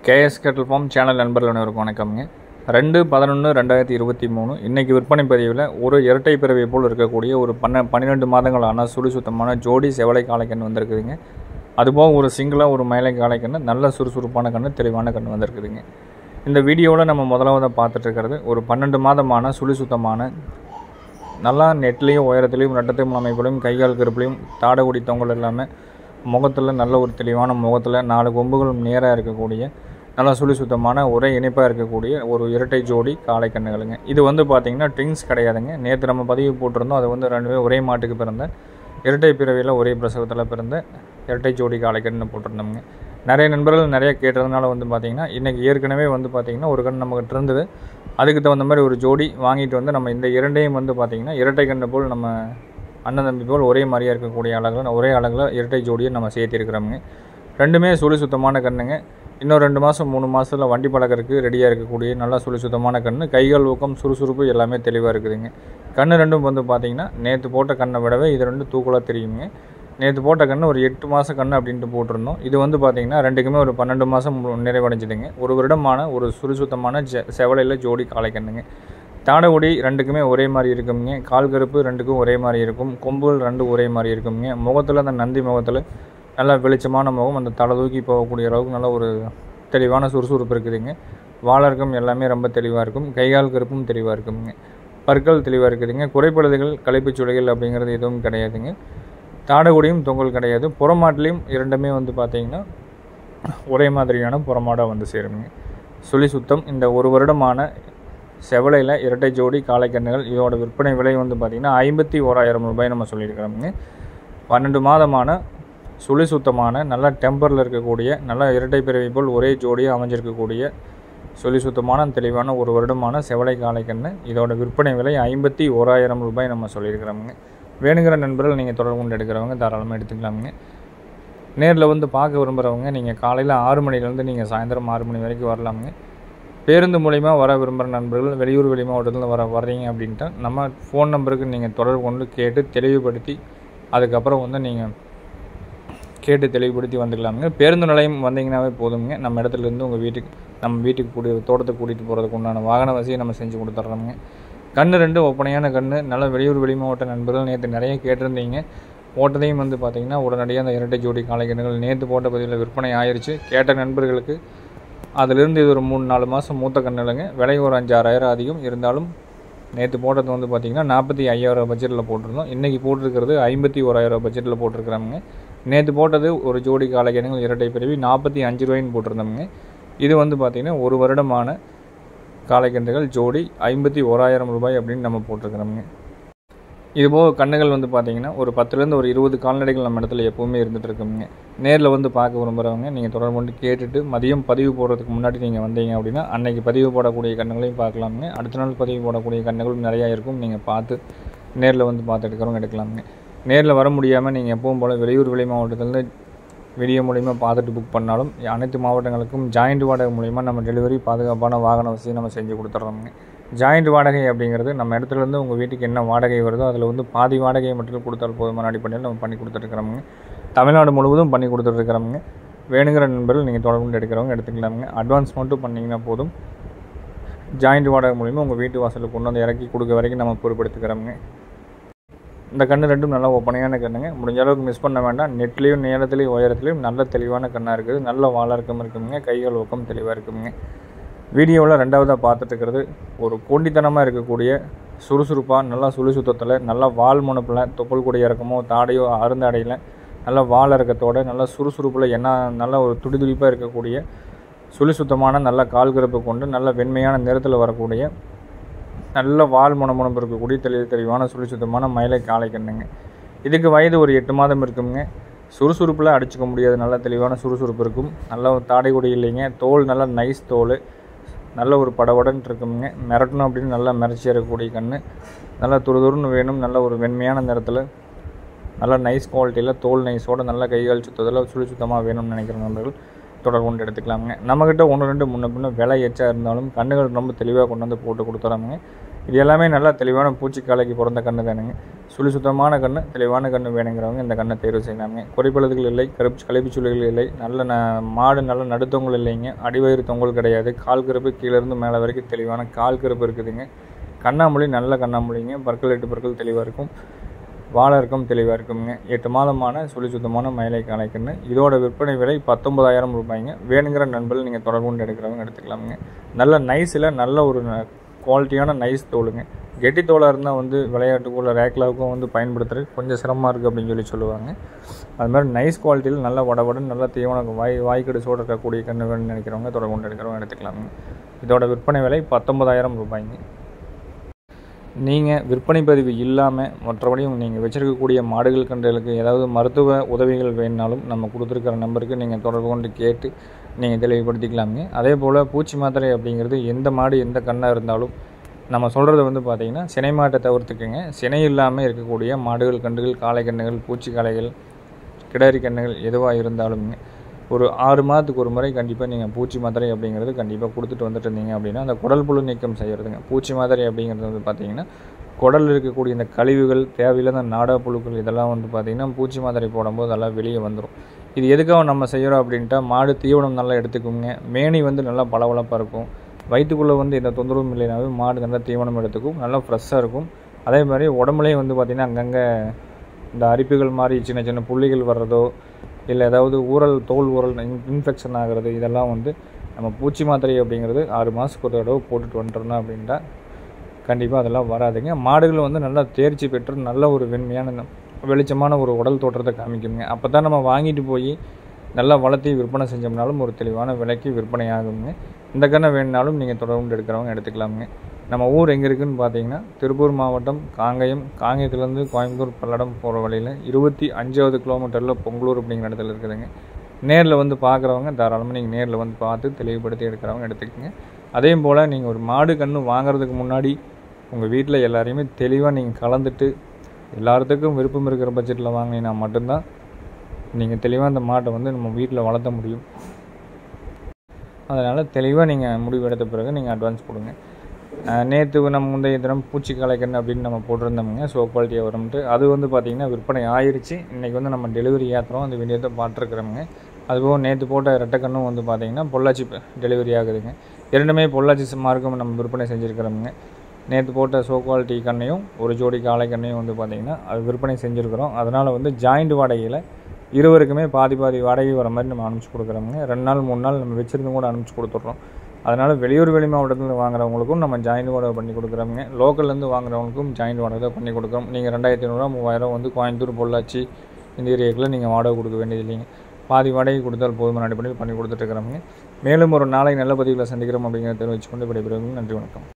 KS kettle form channel நண்பர்கள் அனைவருக்கும் வணக்கம்ங்க ரெண்டு பதினொன்று ரெண்டாயிரத்தி இருபத்தி மூணு இன்றைக்கி விற்பனை பதிவில் ஒரு இரட்டை பிறவை போல் இருக்கக்கூடிய ஒரு பன்ன பன்னிரெண்டு மாதங்களான சுடு சுத்தமான ஜோடி செவலை காளைக்கன்று வந்திருக்குதுங்க அதுபோக ஒரு சிங்கிளாக ஒரு மயிலை காளைக்கன்று நல்ல சுறுசுறுப்பான கன்று தெளிவான கன்று வந்திருக்குதுங்க இந்த வீடியோவில் நம்ம முதலாவதாக பார்த்துட்டு இருக்கிறது ஒரு பன்னெண்டு மாதமான சுழி சுத்தமான நல்லா நெட்லேயும் உயரத்துலேயும் நட்டத்தையும் அமைப்புலையும் கைகால் கருப்புலையும் தாடகுடி தொங்கல் எல்லாமே முகத்தில் நல்ல ஒரு தெளிவான முகத்தில் நாலு கொம்புகளும் நேராக இருக்கக்கூடிய நல்லா சுழி சுத்தமான ஒரே இணைப்பாக இருக்கக்கூடிய ஒரு இரட்டை ஜோடி காளை கண்ணுகளுங்க இது வந்து பார்த்திங்கன்னா ட்விங்ஸ் கிடையாதுங்க நேற்று நம்ம பதிவு போட்டிருந்தோம் அது வந்து ரெண்டுமே ஒரே மாட்டுக்கு பிறந்த இரட்டை பிறவியில் ஒரே பிரசவத்தில் பிறந்த இரட்டை ஜோடி காளைக்கன்று போட்டிருந்தோம்ங்க நிறைய நண்பர்கள் நிறைய கேட்டதுனால வந்து பார்த்திங்கன்னா இன்றைக்கி ஏற்கனவே வந்து பார்த்திங்கன்னா ஒரு கண் நம்மகிட்ட இருந்தது அதுக்கு தகுந்த மாதிரி ஒரு ஜோடி வாங்கிட்டு வந்து நம்ம இந்த இரண்டையும் வந்து பார்த்திங்கன்னா இரட்டை கண்ணு போல் நம்ம அண்ணன் தம்பி போல் ஒரே மாதிரியாக இருக்கக்கூடிய அழகில் ஒரே அழகில் இரட்டை ஜோடியை நம்ம சேர்த்திருக்கிறோமுங்க ரெண்டுமே சுழி சுத்தமான கண்ணுங்க இன்னும் ரெண்டு மாதம் மூணு மாதத்தில் வண்டி பழக்கறதுக்கு ரெடியாக இருக்கக்கூடிய நல்லா சுழி சுத்தமான கன்று கைகள் ஊக்கம் சுறுசுறுப்பு எல்லாமே தெளிவாக இருக்குதுங்க கன்று ரெண்டும் வந்து பார்த்திங்கன்னா நேற்று போட்ட கண்ணை விடவே இது ரெண்டும் தூக்கலாக தெரியுங்க நேற்று போட்ட கன்று ஒரு எட்டு மாத கன்று அப்படின்ட்டு போட்டிருந்தோம் இது வந்து பார்த்திங்கன்னா ரெண்டுக்குமே ஒரு பன்னெண்டு மாதம் நிறைவடைஞ்சுதுங்க ஒரு வருடமான ஒரு சுறுசுத்தமான ஜெ செவலையில் ஜோடி காளை கண்ணுங்க தாடகுடி ரெண்டுக்குமே ஒரே மாதிரி இருக்குங்க கால் கருப்பு ரெண்டுக்கும் ஒரே மாதிரி இருக்கும் கொம்புகள் ரெண்டு ஒரே மாதிரி இருக்குங்க முகத்தில் அந்த நந்தி முகத்தில் நல்லா வெளிச்சமான முகம் அந்த தலை தூக்கி போகக்கூடிய அளவுக்கு நல்ல ஒரு தெளிவான சுறுசுறுப்பு இருக்குதுங்க வாழர்க்கம் எல்லாமே ரொம்ப தெளிவாக இருக்கும் கைகால் கருப்பும் தெளிவாக இருக்குங்க பற்கள் தெளிவாக இருக்குதுங்க குறைப்பழுதுகள் களைப்புச் சுளைகள் அப்படிங்கிறது எதுவும் கிடையாதுங்க தாடகுடியும் தொங்கல் கிடையாது புறமாட்டிலையும் இரண்டுமே வந்து பார்த்திங்கன்னா ஒரே மாதிரியான புறமாடாக வந்து சேருங்க சுழி சுத்தம் இந்த ஒரு வருடமான செவலையில் இரட்டை ஜோடி காளைக்கண்ணுகள் இதோட விற்பனை விலை வந்து பார்த்திங்கன்னா ஐம்பத்தி ஓராயிரம் ரூபாய் நம்ம சொல்லியிருக்கிறோமுங்க பன்னெண்டு மாதமான சுழி சுத்தமான நல்ல டெம்பரில் இருக்கக்கூடிய நல்ல இரட்டை பிறவி போல் ஒரே ஜோடியாக அமைஞ்சிருக்கக்கூடிய சுழி சுத்தமான தெளிவான ஒரு வருடமான செவலை காளைக்கண்ணு இதோட விற்பனை விலை ஐம்பத்தி ஓராயிரம் ரூபாய் நம்ம சொல்லியிருக்கிறோமுங்க வேணுங்கிற நண்பர்கள் நீங்கள் தொடர்பு கொண்டு எடுக்கிறவங்க தாராளமாக எடுத்துக்கலாமுங்க நேரில் வந்து பார்க்க விரும்புகிறவங்க நீங்கள் காலையில் ஆறு மணிலேருந்து நீங்கள் சாயந்தரம் ஆறு மணி வரைக்கும் வரலாமுங்க பேருந்து மூலிமா வர விரும்புகிற நண்பர்கள் வெளியூர் வெளி மாவட்டத்தில் வர வர்றீங்க அப்படின்ட்டு நம்ம ஃபோன் நம்பருக்கு நீங்கள் தொடர்பு கொண்டு கேட்டு தெளிவுபடுத்தி அதுக்கப்புறம் வந்து நீங்கள் கேட்டு தெளிவுபடுத்தி வந்துக்கலாமுங்க பேருந்து நிலையம் வந்தீங்கன்னாவே போதுங்க நம்ம இடத்துலேருந்து உங்கள் வீட்டுக்கு நம்ம வீட்டுக்கு கூடிய தோட்டத்துக்கு கூட்டிகிட்டு போகிறதுக்கு உண்டான வாகன வசதியை நம்ம செஞ்சு கொடுத்துட்றோமுங்க கன்று ரெண்டு ஒப்பனையான கன்று நல்ல வெளியூர் வெளி மாவட்ட நண்பர்கள் நேற்று நிறைய கேட்டிருந்தீங்க போட்டதையும் வந்து பார்த்திங்கன்னா உடனடியாக அந்த இரட்டை ஜோடி காளை கன்றுகள் நேற்று போட்ட பதிவில் விற்பனை ஆயிடுச்சு கேட்ட நண்பர்களுக்கு அதிலிருந்து இது ஒரு மூணு நாலு மாதம் மூத்த கண்ணுலங்க விலை ஒரு அஞ்சாறாயிரம் அதிகம் இருந்தாலும் நேற்று போட்டது வந்து பார்த்திங்கன்னா நாற்பத்தி ஐயாயிரம் பட்ஜெட்டில் போட்டிருந்தோம் இன்றைக்கி போட்டிருக்கிறது ஐம்பத்தி ஓராயிரம் பட்ஜெட்டில் போட்டிருக்கிறாங்க நேற்று போட்டது ஒரு ஜோடி காளைக்கணுங்கள் இரட்டை பிரிவி நாற்பத்தி அஞ்சு ரூபாயின்னு போட்டிருந்தோமுங்க இது வந்து பார்த்திங்கன்னா ஒரு வருடமான காளைக்கன்றுகள் ஜோடி ஐம்பத்தி ஓராயிரம் ரூபாய் அப்படின்னு நம்ம போட்டிருக்கிறோமுங்க இதுபோக கண்ணுகள் வந்து பார்த்திங்கன்னா ஒரு பத்துலேருந்து ஒரு இருபது கால்நடைகள் நம்ம இடத்துல எப்போவுமே இருந்துகிட்டு இருக்குங்க நேரில் வந்து பார்க்க விரும்புகிறவங்க நீங்கள் தொடர்பு கொண்டு கேட்டுட்டு மதியம் பதிவு போடுறதுக்கு முன்னாடி நீங்கள் வந்தீங்க அப்படின்னா அன்னைக்கு பதிவு போடக்கூடிய கண்ணுகளையும் பார்க்கலாமுங்க அடுத்த நாள் பதிவு போடக்கூடிய கண்ணுகளும் நிறையா இருக்கும் நீங்கள் பார்த்து நேரில் வந்து பார்த்து எடுக்கிறவங்க எடுக்கலாமுங்க நேரில் வர முடியாமல் நீங்கள் எப்பவும் போல் வெளியூர் வெளி மாவட்டத்துலேருந்து வீடியோ மூலிமா பார்த்துட்டு புக் பண்ணாலும் அனைத்து மாவட்டங்களுக்கும் ஜாயிண்ட் வாடகை மூலிமா நம்ம டெலிவரி பாதுகாப்பான வாகன வசதி நம்ம செஞ்சு கொடுத்துட்றோமுங்க ஜாயிண்ட் வாடகை அப்படிங்கிறது நம்ம இடத்துலேருந்து உங்கள் வீட்டுக்கு என்ன வாடகை வருதோ அதில் வந்து பாதி வாடகையை மட்டும் கொடுத்தால் போதுமான அடிப்படையில் நம்ம பண்ணி கொடுத்துட்ருக்குறோமுங்க தமிழ்நாடு முழுவதும் பண்ணி கொடுத்துட்ருக்குறோமுங்க வேணுங்கிற நண்பர்கள் நீங்கள் தொடர்பு எடுக்கிறவங்க எடுத்துக்கலாமுங்க அட்வான்ஸ் மட்டும் பண்ணிங்கன்னா போதும் ஜாயிண்ட் வாடகை மூலிமா உங்கள் வீட்டு வாசலுக்கு கொண்டு வந்து இறக்கி கொடுக்க வரைக்கும் நம்ம பொறுப்பெடுத்துக்கிறோமுங்க இந்த கன்று ரெண்டும் நல்லா ஒப்பனையான கண்ணுங்க முடிஞ்ச அளவுக்கு மிஸ் பண்ண வேண்டாம் நெட்லேயும் நேரத்துலேயும் உயரத்துலேயும் நல்ல தெளிவான கண்ணாக இருக்குது நல்ல வாழக்கம் இருக்குங்க கைகள் ஊக்கம் தெளிவாக இருக்குங்க வீடியோவில் ரெண்டாவதாக பார்த்துட்டு இருக்கிறது ஒரு கோண்டித்தனமாக இருக்கக்கூடிய சுறுசுறுப்பாக நல்லா சுழி சுத்தத்தில் நல்லா வால் முனப்பில் தொப்புள் கூடிய இறக்கமோ தாடையோ அருந்தாடையில் நல்லா வால் இறக்கத்தோட நல்லா சுறுசுறுப்பில் என்ன நல்ல ஒரு துடிதுடிப்பாக இருக்கக்கூடிய சுழி சுத்தமான நல்ல கால் கருப்பு கொண்டு நல்ல வெண்மையான நிறத்தில் வரக்கூடிய நல்ல வால் முனமுனப்பு இருக்கக்கூடிய தெளிவு தெளிவான சுழி சுத்தமான மயிலை காளை கண்ணுங்க இதுக்கு வயது ஒரு எட்டு மாதம் இருக்குங்க சுறுசுறுப்பில் அடிச்சுக்க முடியாது நல்ல தெளிவான சுறுசுறுப்பு இருக்கும் நல்ல தாடை கொடி இல்லைங்க தோல் நல்ல நைஸ் தோல் நல்ல ஒரு படபடன்னு இருக்குங்க மிரட்டணும் அப்படின்னு நல்லா மிரட்சி இருக்கக்கூடிய கண் நல்லா துருதுருன்னு வேணும் நல்ல ஒரு வெண்மையான நிறத்தில் நல்ல நைஸ் குவாலிட்டியில் தோல் நைஸோட நல்ல கைகால் சுத்தத்தில் சுழி சுத்தமாக வேணும்னு நினைக்கிற நண்பர்கள் தொடர்பு கொண்டு எடுத்துக்கலாமுங்க நம்மக்கிட்ட ஒன்று ரெண்டு முன்ன பின்ன விலை எச்சா இருந்தாலும் கண்ணுகள் ரொம்ப தெளிவாக கொண்டு வந்து போட்டு கொடுத்துறாங்க இது எல்லாமே நல்லா தெளிவான பூச்சி காலைக்கு பிறந்த கன்று தானுங்க சுழி சுத்தமான கன்று தெளிவான கன்று வேணுங்கிறவங்க இந்த கண்ணை தேர்வு செய்யலாமுங்க குறைப்பழுதுகள் இல்லை கருப்பு கலைப்பு சுழிகள் இல்லை நல்ல ந மாடு நல்ல நடுத்தொங்கல் இல்லைங்க அடிவயிறு தொங்கல் கிடையாது கால் கருப்பு கீழேருந்து மேலே வரைக்கும் தெளிவான கால் கருப்பு இருக்குதுங்க கண்ணாமொழி நல்ல கண்ணாமொழிங்க பற்கள் எட்டு பற்கள் தெளிவாக இருக்கும் வாழை இருக்கும் தெளிவாக இருக்குங்க எட்டு மாதமான சுழி சுத்தமான மயிலை காலைக்குன்னு இதோட விற்பனை விலை பத்தொன்பதாயிரம் ரூபாய்ங்க வேணுங்கிற நண்பர்கள் நீங்கள் தொடர்பு கொண்டு எடுக்கிறவங்க எடுத்துக்கலாமுங்க நல்ல நைஸில் நல்ல ஒரு குவாலிட்டியான நைஸ் தோலுங்க கெட்டி தோலாக இருந்தால் வந்து விளையாட்டுக்குள்ள ரேக்லாவுக்கும் வந்து பயன்படுத்துறது கொஞ்சம் சிரமமாக இருக்குது அப்படின்னு சொல்லி சொல்லுவாங்க அது மாதிரி நைஸ் குவாலிட்டியில் நல்ல வடவடன் நல்ல தீவன வாய் வாய்க்கடு சோடு இருக்கக்கூடிய கன்று வேணும்னு நினைக்கிறவங்க தொடர்பு கொண்டு எடுக்கிறவங்க எடுத்துக்கலாமுங்க இதோட விற்பனை விலை பத்தொன்பதாயிரம் ரூபாய்ங்க நீங்கள் விற்பனை பதிவு இல்லாமல் மற்றபடியும் நீங்கள் வச்சுருக்கக்கூடிய மாடுகள் கன்றுகளுக்கு ஏதாவது மருத்துவ உதவிகள் வேணுனாலும் நம்ம கொடுத்துருக்கிற நம்பருக்கு நீங்கள் தொடர்பு கொண்டு கேட்டு நீங்கள் தெளிவுபடுத்திக்கலாமுங்க அதே போல் பூச்சி மாத்திரை அப்படிங்கிறது எந்த மாடு எந்த கண்ணாக இருந்தாலும் நம்ம சொல்கிறது வந்து பார்த்திங்கன்னா சினை மாட்டை தவிர்த்துக்குங்க சினை இல்லாமல் இருக்கக்கூடிய மாடுகள் கன்றுகள் காளை கன்றுகள் பூச்சி காளைகள் கிடாரி கன்றுகள் எதுவாக இருந்தாலுமே ஒரு ஆறு மாதத்துக்கு ஒரு முறை கண்டிப்பாக நீங்கள் பூச்சி மாத்திரை அப்படிங்கிறது கண்டிப்பாக கொடுத்துட்டு வந்துட்டு இருந்தீங்க அப்படின்னா அந்த குடல் புழு நீக்கம் செய்கிறதுங்க பூச்சி மாத்திரை அப்படிங்கிறது வந்து பார்த்திங்கன்னா குடலில் இருக்கக்கூடிய இந்த கழிவுகள் தேவையில்லாத நாடா புழுக்கள் இதெல்லாம் வந்து பார்த்திங்கன்னா பூச்சி மாத்திரை போடும்போது அதெல்லாம் வெளியே வந்துடும் இது எதுக்காக நம்ம செய்கிறோம் அப்படின்ட்டா மாடு தீவனம் நல்லா எடுத்துக்குங்க மேனி வந்து நல்லா பளபளப்பாக இருக்கும் வயிற்றுக்குள்ளே வந்து எந்த தொந்தரவும் இல்லைனாவே மாடு நல்லா தீவனம் எடுத்துக்கும் நல்லா ஃப்ரெஷ்ஷாக இருக்கும் அதே மாதிரி உடம்புலேயும் வந்து பார்த்திங்கன்னா அங்கங்கே இந்த அரிப்புகள் மாதிரி சின்ன சின்ன புள்ளிகள் வர்றதோ இல்லை ஏதாவது ஊறல் தோல் ஊறல் இன்ஃபெக்ஷன் ஆகிறது இதெல்லாம் வந்து நம்ம பூச்சி மாத்திரை அப்படிங்கிறது ஆறு மாதத்துக்கு ஒரு தடவை போட்டுட்டு வந்துட்டோம்னா அப்படின்ட்டா கண்டிப்பாக அதெல்லாம் வராதுங்க மாடுகள் வந்து நல்லா தேர்ச்சி பெற்று நல்ல ஒரு வெண்மையான வெளிச்சமான ஒரு உடல் தோற்றத்தை காமிக்குங்க அப்போ தான் நம்ம வாங்கிட்டு போய் நல்லா வளர்த்தி விற்பனை செஞ்சோம்னாலும் ஒரு தெளிவான விலைக்கு விற்பனை ஆகுங்க இந்த கண்ணை வேணுனாலும் நீங்கள் தொடர்பு எடுக்கிறவங்க எடுத்துக்கலாமுங்க நம்ம ஊர் எங்கே இருக்குதுன்னு பார்த்தீங்கன்னா திருப்பூர் மாவட்டம் காங்கயம் காங்கயத்துலேருந்து கோயம்புத்தூர் பல்லடம் போகிற வழியில் இருபத்தி அஞ்சாவது கிலோமீட்டரில் பொங்கலூர் அப்படிங்கிற இடத்துல இருக்குதுங்க நேரில் வந்து பார்க்குறவங்க தாராளமாக நீங்கள் நேரில் வந்து பார்த்து தெளிவுபடுத்தி எடுக்கிறவங்க எடுத்துக்கோங்க அதே போல் நீங்கள் ஒரு மாடு கன்று வாங்குறதுக்கு முன்னாடி உங்கள் வீட்டில் எல்லாரையுமே தெளிவாக நீங்கள் கலந்துட்டு எல்லாத்துக்கும் விருப்பம் இருக்கிற பட்ஜெட்டில் வாங்கினீங்கன்னா மட்டும்தான் நீங்கள் தெளிவாக அந்த மாட்டை வந்து நம்ம வீட்டில் வளர்த்த முடியும் அதனால் தெளிவாக நீங்கள் முடிவு எடுத்த பிறகு நீங்கள் அட்வான்ஸ் கொடுங்க நேற்று நம்ம முந்தைய தினம் பூச்சி கலைக்கன்று அப்படின்னு நம்ம போட்டிருந்தோமுங்க ஸோ குவாலிட்டியாக வரும்ட்டு அது வந்து பார்த்திங்கன்னா விற்பனை ஆயிடுச்சு இன்றைக்கி வந்து நம்ம டெலிவரி ஏற்றுறோம் அந்த வீடியோத்தை பார்த்துருக்குறோமுங்க அதுபோக நேற்று போட்ட ரெட்டைக்கண்ணும் வந்து பார்த்திங்கன்னா பொள்ளாச்சி டெலிவரி ஆகுதுங்க இரண்டுமே பொள்ளாச்சி மார்க்கும் நம்ம விற்பனை செஞ்சுருக்கிறோமுங்க நேற்று போட்ட ஷோ குவாலிட்டி கண்ணையும் ஒரு ஜோடி காளை கண்ணையும் வந்து பார்த்திங்கன்னா அது விற்பனை செஞ்சுருக்கிறோம் அதனால் வந்து ஜாயிண்ட் வாடகையில் இருவருக்குமே பாதி பாதி வாடகை வர மாதிரி நம்ம அனுப்பிச்சி கொடுக்குறோமுங்க ரெண்டு நாள் மூணு நாள் நம்ம வச்சுருந்து கூட அனுப்பிச்சி கொடுத்துட்றோம் அதனால் வெளியூர் வெளி மாவட்டத்தில் வாங்குறவங்களுக்கும் நம்ம ஜாயிண்ட் வாடகை பண்ணி கொடுக்குறோமுங்க லோக்கல்லேருந்து வாங்குறவங்களுக்கும் ஜாயிண்ட் வாடகை தான் பண்ணி கொடுக்குறோம் நீங்கள் ரெண்டாயிரத்தி ஐநூறுரூவா மூவாயிரம் வந்து கோயம்புத்தூர் பொள்ளாச்சி இந்த ஏரியாக்கில் நீங்கள் வாடகை கொடுக்க வேண்டியது இல்லைங்க பாதி வாடகை கொடுத்தால் போதுமான அடிப்படையில் பண்ணி கொடுத்துட்ருக்குறோமுங்க மேலும் ஒரு நாளை நல்ல பதிவில் சந்திக்கிறோம் அப்படிங்கிறத தெரிவிச்சுக்கொண்டு விடைபெறுவோம் நன்றி வணக்கம்